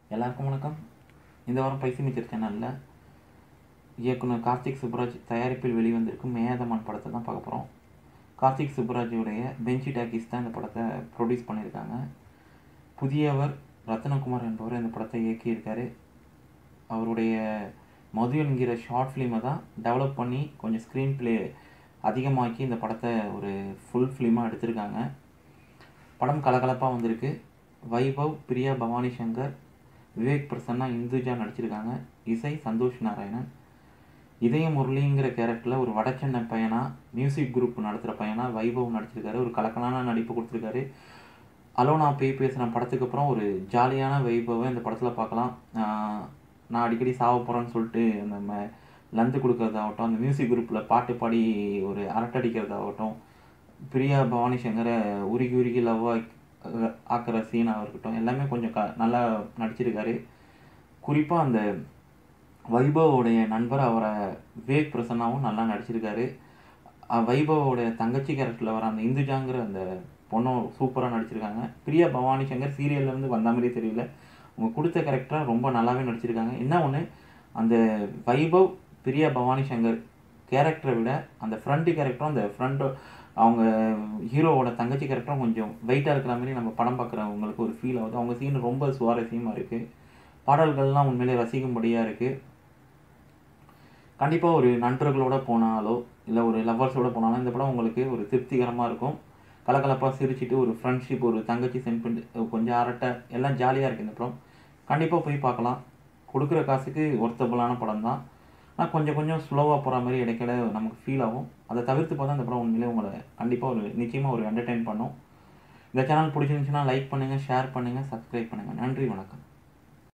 எல்லாருக்கும் வணக்கம் இந்த வாரம் பைசி மிச்சர் சேனலில் இயக்குனர் கார்த்திக் சுப்ராஜ் தயாரிப்பில் வெளிவந்திருக்கும் மேயாதமான் படத்தை தான் பார்க்க போகிறோம் கார்த்திக் சுப்ராஜுடைய பெஞ்சி டாக்கிஸ் தான் இந்த படத்தை ப்ரொடியூஸ் பண்ணியிருக்காங்க புதியவர் ரத்னகுமார் என்பவர் இந்த படத்தை இயக்கியிருக்காரு அவருடைய மது என்கிற ஷார்ட் ஃபிலிமை தான் டெவலப் பண்ணி கொஞ்சம் ஸ்க்ரீன் ப்ளே அதிகமாக்கி இந்த படத்தை ஒரு ஃபுல் ஃபிலிமாக எடுத்திருக்காங்க படம் கலகலப்பாக வந்திருக்கு வைபவ் பிரியா பவானி சங்கர் விவேக் பிரசன்னா இந்துஜா நடிச்சிருக்காங்க இசை சந்தோஷ் நாராயணன் இதய முரளிங்கிற கேரக்டரில் ஒரு வடச்சென்னை பையனா மியூசிக் குரூப் நடத்துகிற பையனா வைபவ் நடிச்சிருக்காரு ஒரு கலக்கலான நடிப்பு கொடுத்துருக்காரு அலோனா பேய் பேசுகிற படத்துக்கு அப்புறம் ஒரு ஜாலியான வைபவை இந்த படத்தில் பார்க்கலாம் ஆஹ் நான் அடிக்கடி சாவ போகிறேன்னு சொல்லிட்டு அந்த ம- லந்து கொடுக்கறதாகட்டும் அந்த மியூசிக் குரூப்பில் பாட்டு பாடி ஒரு அரட்டடிக்கிறதாகட்டும் பிரியா பவானி சங்கரை உருகி உருகி லவ்வாக ஆக்கிற சீனாக இருக்கட்டும் எல்லாமே கொஞ்சம் க நல்லா நடிச்சிருக்காரு குறிப்பாக அந்த வைபவோடைய நண்பர் அவரை விவேக் பிரசன்னாவும் நல்லா நடிச்சிருக்காரு அஹ் வைபவோடைய தங்கச்சி கேரக்டரில் வர அந்த இந்துஜாங்கிற அந்த பொண்ணும் சூப்பராக நடிச்சிருக்காங்க பிரியா பவானி சங்கர் சீரியல்ல இருந்து வந்த மாதிரி தெரியல அவங்க கொடுத்த கேரக்டராக ரொம்ப நல்லாவே நடிச்சிருக்காங்க என்ன ஒன்று அந்த வைபவ் பிரியா பவானி சங்கர் கேரக்டரை விட அந்த ஃப்ரண்ட் கேரக்டரும் அந்த ஃப்ரண்ட் அவங்க ஹீரோவோட தங்கச்சி கேரக்டரும் கொஞ்சம் வெயிட்டாக இருக்கிற மாதிரி நம்ம படம் பார்க்குறவங்களுக்கு ஒரு ஃபீல் ஆகுது அவங்க சீன் ரொம்ப சுவாரஸ்யமாக இருக்குது பாடல்கள்லாம் உண்மையிலே ரசிக்கும்படியாக இருக்குது கண்டிப்பாக ஒரு நண்பர்களோட போனாலோ இல்லை ஒரு லவ்வர்ஸோட போனாலும் இந்த படம் உங்களுக்கு ஒரு திருப்திகரமாக இருக்கும் கலகலப்பாக சிரிச்சிட்டு ஒரு ஃப்ரெண்ட்ஷிப் ஒரு தங்கச்சி சென்ட் பண்ணிட்டு கொஞ்சம் அரட்டை எல்லாம் ஜாலியாக இருக்குது இந்த படம் கண்டிப்பாக போய் பார்க்கலாம் கொடுக்குற காசுக்கு ஒர்த்தபுளான படம் தான் ஆனால் கொஞ்சம் கொஞ்சம் ஸ்லோவாக போகிற மாதிரி இடைக்கிட நமக்கு ஃபீல் ஆகும் அதை தவிர்த்து பார்த்தா இந்த படம் உண்மையிலே உங்களை கண்டிப்பாக ஒரு நிச்சயமாக ஒரு என்டர்டெயின் பண்ணும் இந்த சேனல் பிடிச்சிருந்துச்சுன்னா லைக் பண்ணுங்கள் ஷேர் பண்ணுங்கள் சப்ஸ்கிரைப் பண்ணுங்கள் நன்றி வணக்கம்